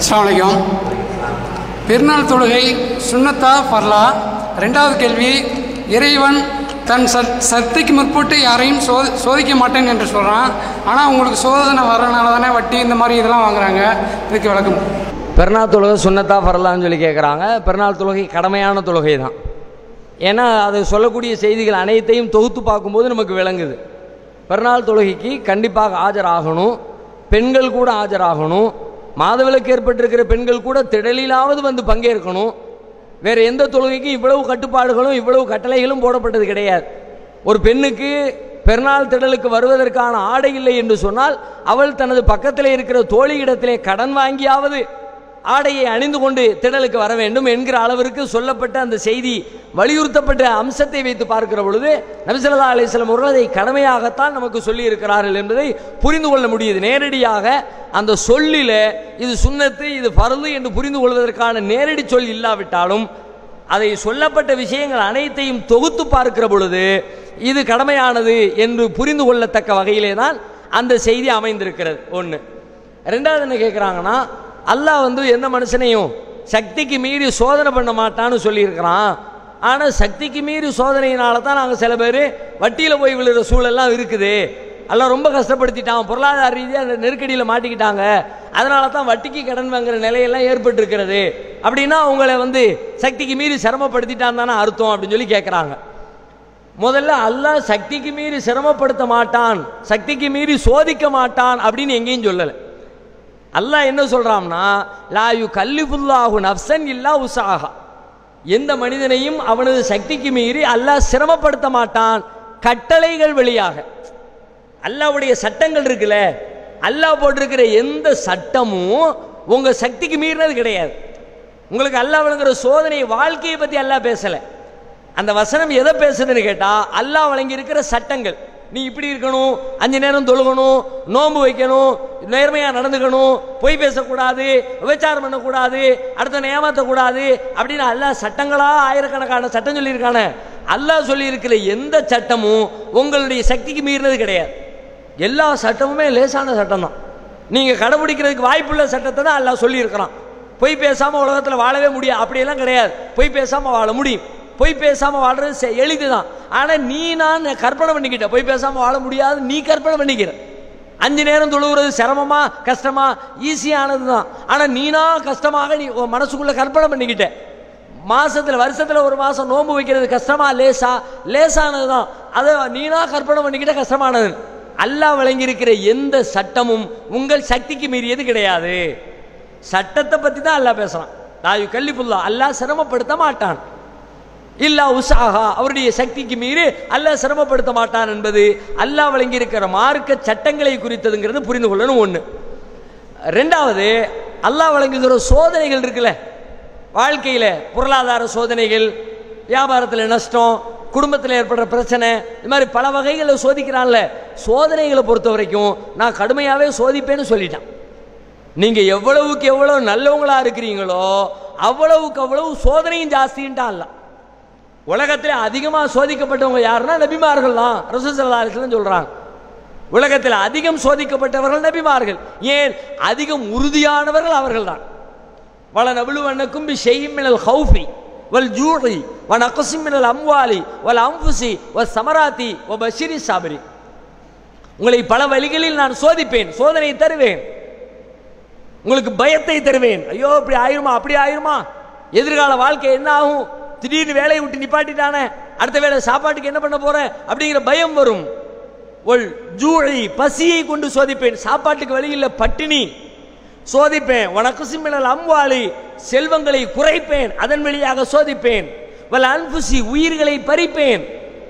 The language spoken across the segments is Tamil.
அஸ்ஸலாமு அலைக்கும் பெருநாள் தொழுகை சுன்னத்தா ஃபர்லா ரெண்டாவது கேள்வி இறைவன் தன் சத் சக்திக்கு முற்பட்டு யாரையும் சோ சோதிக்க மாட்டேன் என்று சொல்கிறான் ஆனால் உங்களுக்கு சோதனை வர்றதுனால தானே வட்டி இந்த மாதிரி இதெல்லாம் வாங்குறாங்க இதுக்கு விளக்கம் பெருநாள் தொழுகை சுன்னத்தா ஃபரலான்னு சொல்லி கேட்குறாங்க பெருநாள் தொழுகை கடமையான தொழுகை தான் ஏன்னா அது சொல்லக்கூடிய செய்திகள் அனைத்தையும் தொகுத்து பார்க்கும்போது நமக்கு விளங்குது பெருநாள் தொழுகைக்கு கண்டிப்பாக ஆஜராகணும் பெண்கள் கூட ஆஜராகணும் மாதவிலக்கு ஏற்பட்டிருக்கிற பெண்கள் கூட திடலிலாவது வந்து பங்கேற்கணும் வேறு எந்த தொழுகைக்கும் இவ்வளவு கட்டுப்பாடுகளும் இவ்வளவு கட்டளைகளும் போடப்பட்டது கிடையாது ஒரு பெண்ணுக்கு பெருநாள் திடலுக்கு வருவதற்கான ஆடை இல்லை என்று சொன்னால் அவள் தனது பக்கத்தில் இருக்கிற தோழியிடத்திலே கடன் வாங்கியாவது ஆடையை அணிந்து கொண்டு திடலுக்கு வர வேண்டும் என்கிற அளவிற்கு சொல்லப்பட்ட அந்த செய்தி வலியுறுத்தப்பட்ட அம்சத்தை வைத்து பார்க்கிற பொழுது நபிசல்லா அலிஸ்லாம் அவர்கள் அதை கடமையாகத்தான் நமக்கு சொல்லி இருக்கிறார்கள் என்பதை புரிந்து கொள்ள முடியுது நேரடியாக அந்த சொல்லில இது சுன்னத்து இது பருது என்று புரிந்து கொள்வதற்கான நேரடி சொல் இல்லாவிட்டாலும் அதை சொல்லப்பட்ட விஷயங்கள் அனைத்தையும் தொகுத்து பார்க்கிற பொழுது இது கடமையானது என்று புரிந்து கொள்ளத்தக்க வகையிலே தான் அந்த செய்தி அமைந்திருக்கிறது ஒன்று ரெண்டாவது என்ன கேட்குறாங்கன்னா அல்லாஹ் வந்து எந்த மனுஷனையும் சக்திக்கு மீறி சோதனை பண்ண மாட்டான்னு சொல்லியிருக்கிறான் ஆனால் சக்திக்கு மீறி சோதனையினால தான் நாங்கள் சில பேர் வட்டியில் போய் விழுற சூழல்லாம் இருக்குது எல்லாம் ரொம்ப கஷ்டப்படுத்திட்டான் பொருளாதார ரீதியாக அந்த நெருக்கடியில் மாட்டிக்கிட்டாங்க அதனால தான் வட்டிக்கு கடன் வாங்குற நிலையெல்லாம் ஏற்பட்டிருக்கிறது அப்படின்னா அவங்கள வந்து சக்திக்கு மீறி சிரமப்படுத்திட்டான் தானே அர்த்தம் அப்படின்னு சொல்லி கேட்குறாங்க முதல்ல அல்லாஹ் சக்திக்கு மீறி சிரமப்படுத்த மாட்டான் சக்திக்கு மீறி சோதிக்க மாட்டான் அப்படின்னு எங்கேயும் சொல்லலை அல்லாஹ் என்ன சொல்றான்னா லாயு கல்லிபுல்லாஹு நப்சன் இல்லா உசாகா எந்த மனிதனையும் அவனது சக்திக்கு மீறி அல்லாஹ் சிரமப்படுத்த மாட்டான் கட்டளைகள் வழியாக அல்லாஹ்வுடைய சட்டங்கள் இருக்குல்ல அல்லாஹ் போட்டிருக்கிற எந்த சட்டமும் உங்க சக்திக்கு மீறினது கிடையாது உங்களுக்கு அல்லாஹ் வழங்குற சோதனை வாழ்க்கையை பத்தி அல்லாஹ் பேசல அந்த வசனம் எதை பேசுதுன்னு கேட்டா அல்லாஹ் வழங்கி இருக்கிற சட்டங்கள் நீ இப்படி இருக்கணும் அஞ்சு நேரம் தொழுகணும் நோன்பு வைக்கணும் நேர்மையா நடந்துக்கணும் பொய் பேசக்கூடாது விபச்சாரம் பண்ணக்கூடாது அடுத்த ஏமாற்றக்கூடாது அப்படின்னு அல்லாஹ் சட்டங்களா ஆயிரக்கணக்கான சட்டம் சொல்லியிருக்கானே அல்லாஹ் சொல்லியிருக்கிற எந்த சட்டமும் உங்களுடைய சக்திக்கு மீறினது கிடையாது எல்லா சட்டமுமே லேசான சட்டம் தான் நீங்கள் கடைபிடிக்கிறதுக்கு வாய்ப்புள்ள சட்டத்தை தான் அல்லாஹ் சொல்லியிருக்கிறான் பொய் பேசாமல் உலகத்தில் வாழவே முடியாது அப்படியெல்லாம் கிடையாது பொய் பேசாமல் வாழ முடியும் பொய் பேசாமல் வாழ்றது செ- எளிதுதான் ஆனால் நீ நான் கற்பனை பண்ணிக்கிட்ட பொய் பேசாமல் வாழ முடியாது நீ கற்பனை பண்ணிக்கிற அஞ்சு நேரம் தொழுகிறது சிரமமா கஷ்டமா ஈஸியானது தான் ஆனால் நீனா கஷ்டமாக நீ உன் மனசுக்குள்ள கற்பனை பண்ணிக்கிட்ட மாசத்துல வருஷத்துல ஒரு மாசம் நோன்பு வைக்கிறது கஷ்டமா லேசா லேசானது தான் அதை நீனா கற்பனை பண்ணிக்கிட்ட கஷ்டமானது அல்லாஹ் வழங்கியிருக்கிற எந்த சட்டமும் உங்கள் சக்திக்கு மீறியது கிடையாது சட்டத்தை பத்தி தான் அல்லாஹ் பேசுறான் தாயு கல்லிப்புல்லா அல்லாஹ் சிரமப்படுத்த மாட்டான் இல்லா உசாகா அவருடைய சக்திக்கு மீறி அல்லாஹ் சிரமப்படுத்த மாட்டான் என்பது அல்லாஹ் வழங்கியிருக்கிற மார்க்க சட்டங்களை குறித்ததுங்கிறது புரிந்து கொள்ளணும் ஒன்று ரெண்டாவது அல்லாஹ் வழங்குகிற சோதனைகள் இருக்குல்ல வாழ்க்கையில் பொருளாதார சோதனைகள் வியாபாரத்தில் நஷ்டம் குடும்பத்தில் ஏற்படுற பிரச்சனை இது மாதிரி பல வகைகளில் சோதிக்கிறான்ல சோதனைகளை பொறுத்த வரைக்கும் நான் கடுமையாகவே சோதிப்பேன்னு சொல்லிட்டான் நீங்கள் எவ்வளவுக்கு எவ்வளவு நல்லவங்களா இருக்கிறீங்களோ அவ்வளவுக்கு அவ்வளவு சோதனையும் ஜாஸ்தின்ட்டான் அல்ல உலகத்தில் அதிகமாக சோதிக்கப்பட்டவங்க யாருன்னா நபிமார்கள் தான் ரசூசல்லாஸ்லாம் சொல்கிறாங்க உலகத்தில் அதிகம் சோதிக்கப்பட்டவர்கள் நபிமார்கள் ஏன் அதிகம் உறுதியானவர்கள் அவர்கள் தான் வள நபுலுவண்ணக்கும் பி ஷெய்யும் மினல் ஹவுஃபி வல் ஜூஹி வ நகசிம் மினல் அம்வாலி வல் அம்புசி வ சமராத்தி வ பஷிரி சாபரி உங்களை பல வழிகளில் நான் சோதிப்பேன் சோதனை தருவேன் உங்களுக்கு பயத்தை தருவேன் ஐயோ இப்படி ஆயிருமா அப்படி ஆயிருமா எதிர்கால வாழ்க்கை என்ன ஆகும் திடீர்னு வேலையை விட்டு நிப்பாட்டிட்டானே அடுத்த வேளை சாப்பாட்டுக்கு என்ன பண்ண போறேன் அப்படிங்கிற பயம் வரும் ஒல் ஜூழி பசியை கொண்டு சோதிப்பேன் சாப்பாட்டுக்கு வழி இல்லை பட்டினி சோதிப்பேன் உனக்கு சிம்மினல் அம்வாளி செல்வங்களை குறைப்பேன் அதன் வழியாக சோதிப்பேன் வல் அன்புசி உயிர்களை பறிப்பேன்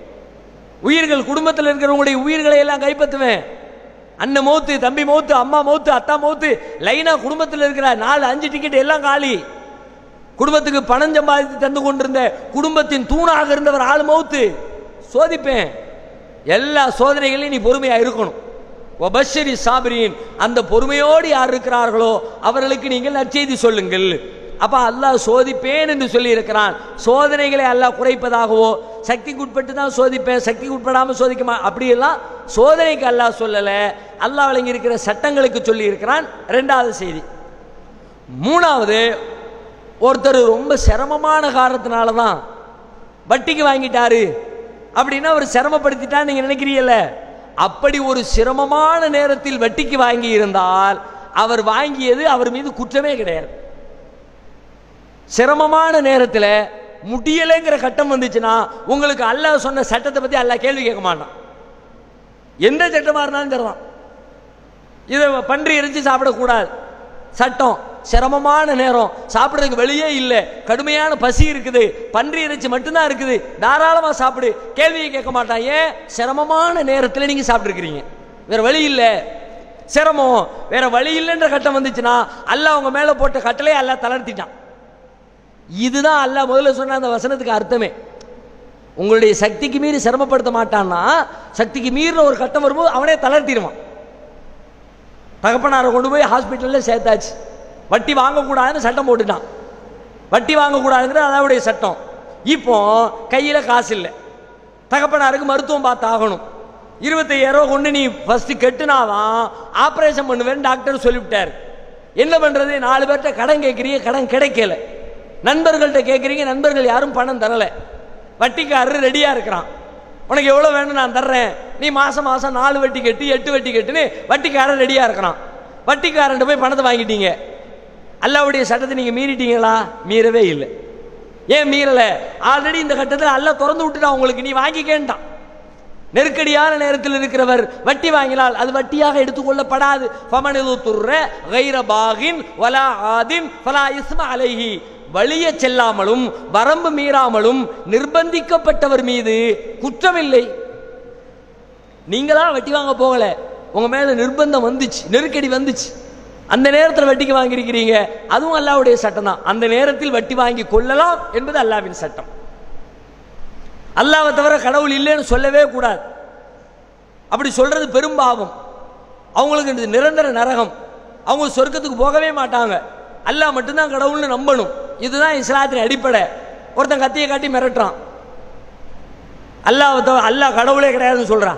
உயிர்கள் குடும்பத்தில் இருக்கிறவங்களுடைய உயிர்களை எல்லாம் கைப்பற்றுவேன் அண்ணன் மௌத்து தம்பி மௌத்து அம்மா மௌத்து அத்தா மௌத்து லைனா குடும்பத்தில் இருக்கிற நாலு அஞ்சு டிக்கெட் எல்லாம் காலி குடும்பத்துக்கு பணம் சம்பாதித்து தந்து கொண்டிருந்த குடும்பத்தின் தூணாக இருந்தவர் ஆள் மௌத்து சோதிப்பேன் எல்லா சோதனைகளையும் நீ பொறுமையா இருக்கணும் ஒபஷரி சாபிரின் அந்த பொறுமையோடு யார் இருக்கிறார்களோ அவர்களுக்கு நீங்கள் நற்செய்தி சொல்லுங்கள் அப்ப அல்லாஹ் சோதிப்பேன் என்று சொல்லி இருக்கிறான் சோதனைகளை அல்லாஹ் குறைப்பதாகவோ சக்திக்கு உட்பட்டு தான் சோதிப்பேன் சக்திக்கு உட்படாமல் சோதிக்குமா அப்படியெல்லாம் சோதனைக்கு அல்லாஹ் சொல்லலை அல்லாஹ் வழங்கி இருக்கிற சட்டங்களுக்கு சொல்லி இருக்கிறான் ரெண்டாவது செய்தி மூணாவது ஒருத்தர் ரொம்ப சிரமமான காரணத்தினால தான் வட்டிக்கு வாங்கிட்டாரு அப்படின்னா அவர் சிரமப்படுத்திட்டான்னு நீங்க நினைக்கிறீங்கல்ல அப்படி ஒரு சிரமமான நேரத்தில் வட்டிக்கு வாங்கி இருந்தால் அவர் வாங்கியது அவர் மீது குற்றமே கிடையாது சிரமமான நேரத்தில் முடியலைங்கிற கட்டம் வந்துச்சுன்னா உங்களுக்கு அல்லாஹ் சொன்ன சட்டத்தை பத்தி அல்லாஹ் கேள்வி கேட்க மாட்டான் எந்த சட்டமா இருந்தாலும் சரிதான் இதை பன்றி இறைச்சி சாப்பிடக்கூடாது சட்டம் சிரமமான நேரம் சாப்பிட்றதுக்கு வெளியே இல்லை கடுமையான பசி இருக்குது பன்றி இறைச்சி மட்டும்தான் இருக்குது தாராளமா சாப்பிடு கேள்வியை கேட்க மாட்டான் ஏன் சிரமமான நேரத்தில் நீங்க சாப்பிட்டுருக்கிறீங்க வேற வழி இல்லை சிரமம் வேற வழி இல்லைன்ற கட்டம் வந்துச்சுன்னா அல்லாஹ் உங்க மேல போட்ட கட்டளையே அல்லாஹ் தளர்த்திட்டான் இதுதான் அல்லாஹ் முதல்ல சொன்ன அந்த வசனத்துக்கு அர்த்தமே உங்களுடைய சக்திக்கு மீறி சிரமப்படுத்த மாட்டான்னா சக்திக்கு மீறின ஒரு கட்டம் வரும்போது அவனே தளர்த்திடுவான் தகப்பனாரை கொண்டு போய் ஹாஸ்பிட்டலில் சேர்த்தாச்சு வட்டி வாங்கக்கூடாதுன்னு சட்டம் போட்டுட்டான் வட்டி வாங்கக்கூடாதுங்கிறது அதாவுடைய சட்டம் இப்போ கையில் காசு இல்லை தகப்பனாருக்கு மருத்துவம் பார்த்து ஆகணும் இருபத்தையாயிரம் ரூபா கொண்டு நீ ஃபர்ஸ்ட் கெட்டுனாதான் ஆப்ரேஷன் பண்ணுவேன்னு டாக்டர் சொல்லிவிட்டார் என்ன பண்றது நாலு பேர்கிட்ட கடன் கேட்குறீங்க கடன் கிடைக்கல நண்பர்கள்ட்ட கேட்குறீங்க நண்பர்கள் யாரும் பணம் தரல வட்டிக்காரர் ரெடியா இருக்கிறான் உனக்கு எவ்வளோ வேணும் நான் தர்றேன் நீ மாசம் மாசம் நாலு வட்டி கட்டு எட்டு வட்டி கட்டுன்னு வட்டிக்காரன் ரெடியா இருக்கிறான் வட்டிக்காரன்ட்ட போய் பணத்தை வாங்கிட்டீங்க அல்லாவுடைய சட்டத்தை நீங்க மீறிட்டீங்களா மீறவே இல்லை ஏன் மீறல ஆல்ரெடி இந்த கட்டத்தில் அல்லாஹ் திறந்து விட்டுட்டான் உங்களுக்கு நீ வாங்கிக்கேன்ட்டான் நெருக்கடியான நேரத்தில் இருக்கிறவர் வட்டி வாங்கினால் அது வட்டியாக எடுத்துக்கொள்ளப்படாது ஃபமனிது துர்ர கைர பாகின் வலா ஆதின் ஃபலா இஸ்ம அலைஹி வழிய செல்லாமலும் வரம்பு மீறாமலும் நிர்பந்திக்கப்பட்டவர் மீது குற்றமில்லை நீங்களா வட்டி வாங்க போகல உங்க மேல நிர்பந்தம் வந்துச்சு நெருக்கடி வந்துச்சு அந்த நேரத்தில் வட்டிக்கு வாங்கியிருக்கிறீங்க அதுவும் அல்லாவுடைய சட்டம் தான் அந்த நேரத்தில் வட்டி வாங்கி கொள்ளலாம் என்பது அல்லாவின் சட்டம் அல்லாவை தவிர கடவுள் இல்லைன்னு சொல்லவே கூடாது அப்படி சொல்றது பெரும் பாவம் அவங்களுக்கு இது நிரந்தர நரகம் அவங்க சொர்க்கத்துக்கு போகவே மாட்டாங்க அல்லாஹ் மட்டும்தான் கடவுள்னு நம்பணும் இதுதான் இஸ்லாத்தின் அடிப்படை ஒருத்தன் கத்தியை காட்டி மிரட்டுறான் அல்லாஹ் தவிர அல்லாஹ் கடவுளே கிடையாதுன்னு சொல்றான்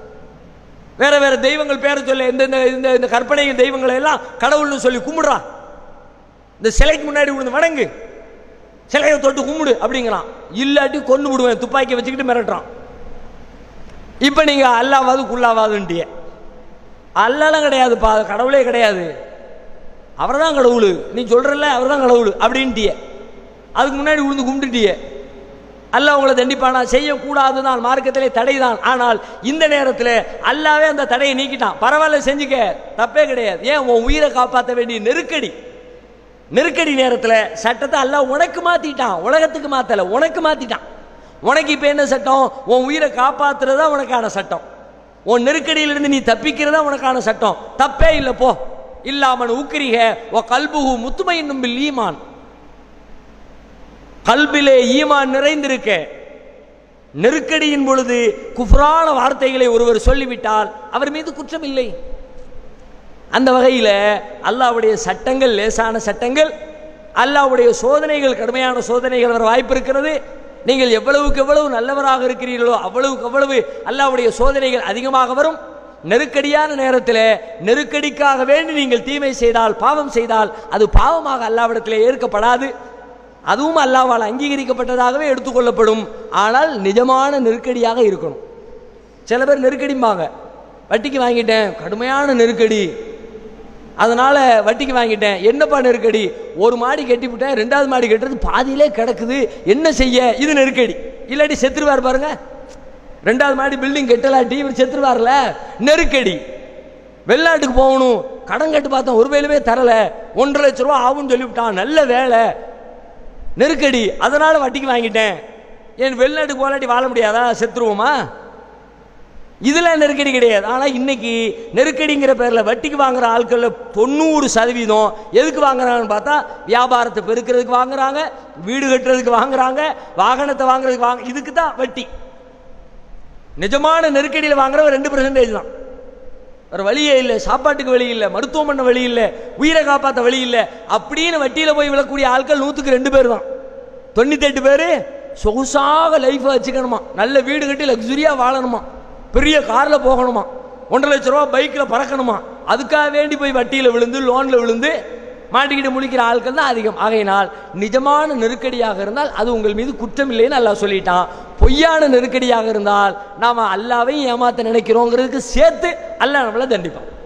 வேற வேற தெய்வங்கள் பேரை சொல்ல இந்த இந்த இந்த இந்த கற்பனை தெய்வங்களை எல்லாம் கடவுள்னு சொல்லி கும்பிடுறான் இந்த சிலைக்கு முன்னாடி விழுந்து வணங்கு சிலையை தொட்டு கும்பிடு அப்படிங்கிறான் இல்லாட்டி கொண்டு விடுவேன் துப்பாக்கி வச்சுக்கிட்டு மிரட்டுறான் இப்போ நீங்க அல்லாவாது குல்லாவாதுன்ட்டிய அல்லாலாம் கிடையாதுப்பா அது கடவுளே கிடையாது அவர் தான் கடவுள் நீ சொல்றல அவர் தான் கடவுள் அப்படின்ட்டிய அதுக்கு முன்னாடி விழுந்து கும்பிட்டுட்டிய அல்லாஹ் உங்களை தண்டிப்பானா செய்யக்கூடாது தான் மார்க்கத்திலே தடை தான் ஆனால் இந்த நேரத்தில் அல்லாவே அந்த தடையை நீக்கிட்டான் பரவாயில்ல செஞ்சுக்க தப்பே கிடையாது ஏன் உன் உயிரை காப்பாற்ற வேண்டிய நெருக்கடி நெருக்கடி நேரத்தில் சட்டத்தை அல்லாஹ் உனக்கு மாத்திட்டான் உலகத்துக்கு மாத்தல உனக்கு மாத்திட்டான் உனக்கு இப்போ என்ன சட்டம் உன் உயிரை காப்பாத்துறதா உனக்கான சட்டம் உன் நெருக்கடியிலிருந்து நீ தப்பிக்கிறதா உனக்கான சட்டம் தப்பே இல்லை போ இல்லாமன் ஊக்கிரிக ஓ கல்புகு முத்துமையின் பில் ஈமான் கல்பிலே ஈமான் நிறைந்திருக்க நெருக்கடியின் பொழுது குஃப்ரான வார்த்தைகளை ஒருவர் சொல்லிவிட்டால் அவர் மீது குற்றம் இல்லை அந்த வகையில் அல்லாவுடைய சட்டங்கள் லேசான சட்டங்கள் அல்லாவுடைய சோதனைகள் கடுமையான சோதனைகள் வர வாய்ப்பு இருக்கிறது நீங்கள் எவ்வளவுக்கு எவ்வளவு நல்லவராக இருக்கிறீர்களோ அவ்வளவுக்கு அவ்வளவு அல்லாவுடைய சோதனைகள் அதிகமாக வரும் நெருக்கடியான நேரத்தில் நெருக்கடிக்காக வேண்டி நீங்கள் தீமை செய்தால் பாவம் செய்தால் அது பாவமாக அல்லாவிடத்தில் ஏற்கப்படாது அதுவும் அல்லாவால் அங்கீகரிக்கப்பட்டதாகவே எடுத்துக்கொள்ளப்படும் ஆனால் நிஜமான நெருக்கடியாக இருக்கணும் சில பேர் நெருக்கடிம்பாங்க வட்டிக்கு வாங்கிட்டேன் கடுமையான நெருக்கடி அதனால வட்டிக்கு வாங்கிட்டேன் என்னப்பா நெருக்கடி ஒரு மாடி கட்டிவிட்டேன் ரெண்டாவது மாடி கட்டுறது பாதியிலே கிடக்குது என்ன செய்ய இது நெருக்கடி இல்லாட்டி செத்துருவார் பாருங்க ரெண்டாவது மாடி பில்டிங் கட்டலாட்டி இவர் செத்துருவார்ல நெருக்கடி வெளிநாட்டுக்கு போகணும் கடன் கட்டு பார்த்தோம் ஒரு வேலுமே தரல ஒன்றரை லட்ச ரூபா ஆகும்னு சொல்லிவிட்டான் நல்ல வேலை நெருக்கடி அதனால வட்டிக்கு வாங்கிட்டேன் என் வெளிநாட்டுக்கு போலாட்டி வாழ முடியாதா செத்துருவோமா இதுல நெருக்கடி கிடையாது ஆனா இன்னைக்கு நெருக்கடிங்கிற பேர்ல வட்டிக்கு வாங்குற ஆட்கள்ல தொண்ணூறு சதவீதம் எதுக்கு வாங்குறாங்கன்னு பார்த்தா வியாபாரத்தை பெருக்கிறதுக்கு வாங்குறாங்க வீடு கட்டுறதுக்கு வாங்குறாங்க வாகனத்தை வாங்குறதுக்கு வாங்க இதுக்கு தான் வட்டி நிஜமான நெருக்கடியில் வாங்குறவன் ரெண்டு பெர்சன்டேஜ் தான் வேற வழியே இல்லை சாப்பாட்டுக்கு வழி இல்லை மருத்துவம் பண்ண வழி இல்லை உயிரை காப்பாற்ற வழி இல்லை அப்படின்னு வட்டியில் போய் விழக்கூடிய ஆட்கள் நூற்றுக்கு ரெண்டு பேர் தான் தொண்ணூத்தெட்டு பேர் சொகுசாக லைஃப்பை வச்சுக்கணுமா நல்ல வீடு கட்டி லக்ஸுரியாக வாழணுமா பெரிய காரில் போகணுமா ஒன்றரை லட்ச ரூபா பைக்கில் பறக்கணுமா அதுக்காக வேண்டி போய் வட்டியில் விழுந்து லோனில் விழுந்து மாட்டிக்கிட்டு முழிக்கிற ஆட்கள் தான் அதிகம் ஆகையினால் நிஜமான நெருக்கடியாக இருந்தால் அது உங்கள் மீது குற்றம் இல்லைன்னு அல்லாஹ் சொல்லிட்டான் பொய்யான நெருக்கடியாக இருந்தால் நாம் அல்லாவையும் ஏமாத்த நினைக்கிறோங்கிறதுக்கு சேர்த்து அல்லாஹ் நம்மளை தண்டிப்பான்